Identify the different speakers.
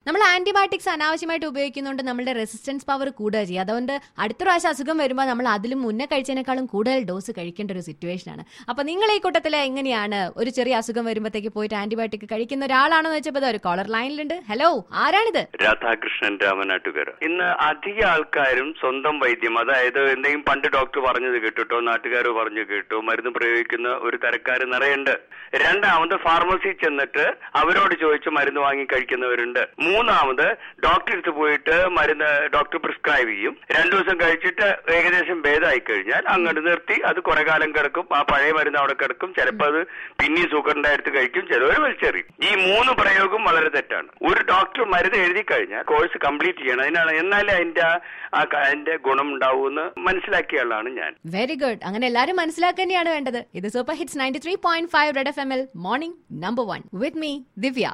Speaker 1: നമ്മൾ ആന്റിബയോട്ടിക്സ് അനാവശ്യമായിട്ട് ഉപയോഗിക്കുന്നുണ്ട് നമ്മുടെ റെസിസ്റ്റൻസ് പവർ കൂടുക ചെയ്യുക അതുകൊണ്ട് അടുത്ത പ്രാവശ്യം അസുഖം വരുമ്പോൾ നമ്മൾ അതിലും മുന്നേ കഴിച്ചതിനേക്കാളും കൂടുതൽ ഡോസ് കഴിക്കേണ്ട ഒരു സിറ്റുവേഷൻ ആണ് അപ്പൊ നിങ്ങൾ ഈ കൂട്ടത്തിൽ എങ്ങനെയാണ് ഒരു ചെറിയ അസുഖം വരുമ്പോഴത്തേക്ക് പോയിട്ട് ആന്റിബയോട്ടിക് കഴിക്കുന്ന ഒരാളാണെന്ന് വെച്ചപ്പോൾ ഒരു കോളർ ലൈനിലുണ്ട് ഹലോ ആരാണിത്
Speaker 2: രാധാകൃഷ്ണൻ രാമനാട്ടുകര ഇന്ന് അധിക ആൾക്കാരും സ്വന്തം വൈദ്യം അതായത് എന്തെങ്കിലും പണ്ട് ഡോക്ടർ പറഞ്ഞത് കേട്ടിട്ടോ നാട്ടുകാർ പറഞ്ഞു കേട്ടോ മരുന്ന് പ്രയോഗിക്കുന്ന ഒരു തരക്കാർ നിറയുണ്ട് രണ്ടാമത് ഫാർമസി ചെന്നിട്ട് അവരോട് ചോദിച്ച് മരുന്ന് വാങ്ങി കഴിക്കുന്നവരുണ്ട് മൂന്നാമത് ഡോക്ടറെ അടുത്ത് പോയിട്ട് മരുന്ന് ഡോക്ടർ പ്രിസ്ക്രൈബ് ചെയ്യും രണ്ടു ദിവസം കഴിച്ചിട്ട് ഏകദേശം ഭേദമായി കഴിഞ്ഞാൽ അങ്ങോട്ട് നിർത്തി അത് കുറെ കാലം കിടക്കും ആ പഴയ മരുന്ന് അവിടെ കിടക്കും ചിലപ്പോൾ അത് പിന്നെയും സുഖറിന്റെ അടുത്ത് കഴിക്കും ചിലവർ വലിച്ചെറിയും ഈ മൂന്ന് പ്രയോഗം വളരെ തെറ്റാണ് ഒരു ഡോക്ടർ മരുന്ന് എഴുതി കഴിഞ്ഞാൽ കോഴ്സ് കംപ്ലീറ്റ് ചെയ്യണം അതിനാണ് എന്നാലേ അതിന്റെ ആ- ആ ക- അതിന്റെ ഗുണം ഉണ്ടാവൂന്ന് മനസ്സിലാക്കിയ ആളാണ് ഞാൻ
Speaker 1: വെരി ഗുഡ് അങ്ങനെ എല്ലാവരും മനസ്സിലാക്കുക തന്നെയാണ് വേണ്ടത് ഇത് super hits ninety three point five Red F M L morning number one with me Divya